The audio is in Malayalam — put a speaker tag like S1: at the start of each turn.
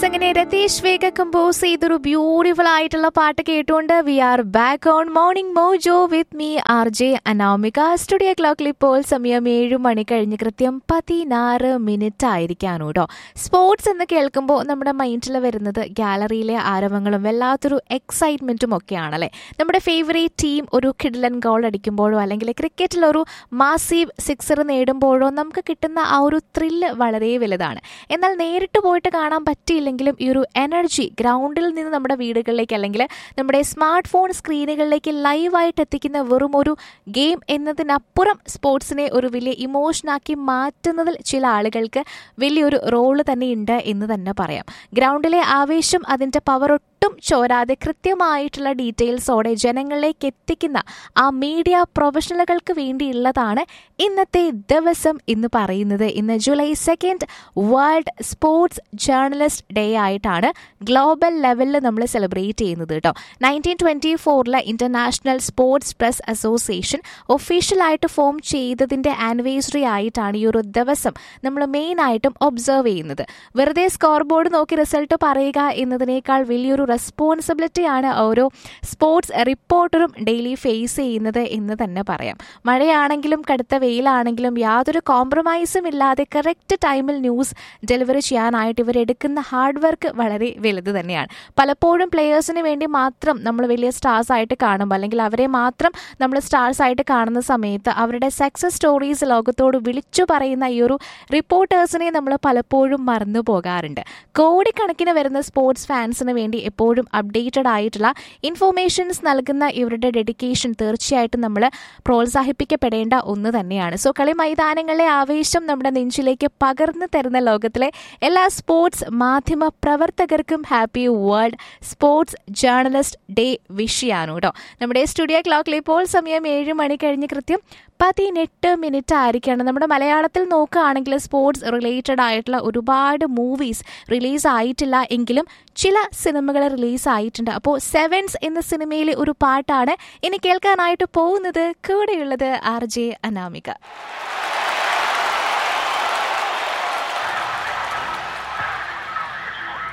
S1: യെസ് അങ്ങനെ രതീഷ് വേഗ കമ്പോസ് ചെയ്തൊരു ബ്യൂട്ടിഫുൾ ആയിട്ടുള്ള പാട്ട് കേട്ടുകൊണ്ട് we are back on morning mojo with me R J Anamika studio ക്ലോക്കിൽ ഇപ്പോൾ സമയം ഏഴ് മണി കഴിഞ്ഞ് കൃത്യം പതിനാറ് മിനിറ്റ് ആയിരിക്കാണ് കേട്ടോ സ്പോർട്സ് എന്ന് കേൾക്കുമ്പോൾ നമ്മുടെ മൈൻഡിൽ വരുന്നത് ഗാലറിയിലെ ആരവങ്ങളും വല്ലാത്തൊരു എക്സൈറ്റ്മെന്റും ഒക്കെയാണല്ലേ നമ്മുടെ ഫേവറേറ്റ് ടീം ഒരു കിഡ്ലൻ ഗോൾ അടിക്കുമ്പോഴോ അല്ലെങ്കിൽ ക്രിക്കറ്റിൽ ഒരു മാസീവ് സിക്സർ നേടുമ്പോഴോ നമുക്ക് കിട്ടുന്ന ആ ഒരു ത്രില്ല് വളരെ വലുതാണ് എന്നാൽ നേരിട്ട് പോയിട്ട് കാണാൻ പറ്റിയില്ലെങ്കിലും ഈ ഒരു എനർജി ഗ്രൗണ്ടിൽ നിന്ന് നമ്മുടെ വീടുകളിലേക്ക് അല്ലെങ്കിൽ നമ്മുടെ സ്മാർട്ട് ഫോൺ സ്ക്രീനുകളിലേക്ക് ലൈവായിട്ട് എത്തിക്കുന്ന വെറും ഒരു ഗെയിം എന്നതിനപ്പുറം സ്പോർട്സിനെ ഒരു വലിയ ഇമോഷനാക്കി മാറ്റുന്നതിൽ ചില ആളുകൾക്ക് വലിയൊരു റോള് തന്നെ ഉണ്ട് എന്ന് തന്നെ പറയാം ഗ്രൗണ്ടിലെ ആവേശം അതിൻ്റെ പവർ ഒട്ടും ചോരാതെ കൃത്യമായിട്ടുള്ള ഡീറ്റെയിൽസോടെ ജനങ്ങളിലേക്ക് എത്തിക്കുന്ന ആ മീഡിയ പ്രൊഫഷണലുകൾക്ക് വേണ്ടിയുള്ളതാണ് ഇന്നത്തെ ദിവസം എന്ന് പറയുന്നത് ഇന്ന് July second world sports journalist day ആയിട്ടാണ് ഗ്ലോബൽ ലെവലിൽ നമ്മൾ സെലിബ്രേറ്റ് ചെയ്യുന്നത് കേട്ടോ നയൻറ്റീൻ ട്വൻറ്റി ഫോറിലെ ഇന്റർനാഷണൽ സ്പോർട്സ് പ്രസ് അസോസിയേഷൻ ഒഫീഷ്യലായിട്ട് ഫോം ചെയ്തതിൻ്റെ ആനിവേഴ്സറി ആയിട്ടാണ് ഈ ഒരു ദിവസം നമ്മൾ മെയിൻ ആയിട്ടും ഒബ്സർവ് ചെയ്യുന്നത് വെറുതെ സ്കോർ ബോർഡ് നോക്കി റിസൾട്ട് പറയുക എന്നതിനേക്കാൾ വലിയൊരു റെസ്പോൺസിബിലിറ്റിയാണ് ഓരോ സ്പോർട്സ് റിപ്പോർട്ടറും ഡെയിലി ഫേസ് ചെയ്യുന്നത് എന്ന് തന്നെ പറയാം മഴയാണെങ്കിലും കടുത്ത വെയിലാണെങ്കിലും യാതൊരു കോംപ്രമൈസും ഇല്ലാതെ കറക്റ്റ് ടൈമിൽ ന്യൂസ് ഡെലിവറി ചെയ്യാനായിട്ട് ഇവരെടുക്കുന്ന ഹാർഡ് വർക്ക് വളരെ വലുത് തന്നെയാണ് പലപ്പോഴും പ്ലെയേഴ്സിന് വേണ്ടി മാത്രം നമ്മൾ വലിയ സ്റ്റാർസ് ആയിട്ട് കാണുമ്പോൾ അല്ലെങ്കിൽ അവരെ മാത്രം നമ്മൾ സ്റ്റാർസ് ആയിട്ട് കാണുന്ന സമയത്ത് അവരുടെ സക്സസ് സ്റ്റോറീസ് ലോകത്തോട് വിളിച്ചു പറയുന്ന ഈ ഒരു റിപ്പോർട്ടേഴ്സിനെ നമ്മൾ പലപ്പോഴും മറന്നു പോകാറുണ്ട് കോടിക്കണക്കിന് വരുന്ന സ്പോർട്സ് ഫാൻസിന് വേണ്ടി എപ്പോഴും അപ്ഡേറ്റഡ് ആയിട്ടുള്ള ഇൻഫോർമേഷൻസ് നൽകുന്ന ഇവരുടെ ഡെഡിക്കേഷൻ തീർച്ചയായിട്ടും നമ്മൾ പ്രോത്സാഹിപ്പിക്കപ്പെടേണ്ട ഒന്ന് തന്നെയാണ് സോ കളി മൈതാനങ്ങളിലെ ആവേശം നമ്മുടെ നെഞ്ചിലേക്ക് പകർന്നു തരുന്ന ലോകത്തിലെ എല്ലാ സ്പോർട്സ് മാധ്യമ പ്രവർത്തകർക്കും happy world sports journalist day wish ചെയ്യാനു കേട്ടോ നമ്മുടെ സ്റ്റുഡിയോ ക്ലോക്കിൽ ഇപ്പോൾ സമയം ഏഴ് മണി കഴിഞ്ഞ് കൃത്യം പതിനെട്ട് മിനിറ്റ് ആയിരിക്കണം നമ്മുടെ മലയാളത്തിൽ നോക്കുകയാണെങ്കിൽ സ്പോർട്സ് റിലേറ്റഡ് ആയിട്ടുള്ള ഒരുപാട് മൂവീസ് റിലീസ് ആയിട്ടില്ല എങ്കിലും ചില സിനിമകൾ റിലീസ് ആയിട്ടുണ്ട് അപ്പോൾ സെവൻസ് എന്ന സിനിമയിലെ ഒരു പാട്ടാണ് ഇനി കേൾക്കാനായിട്ട് പോകുന്നത് കൂടെയുള്ളത് ആർ ജെ അനാമിക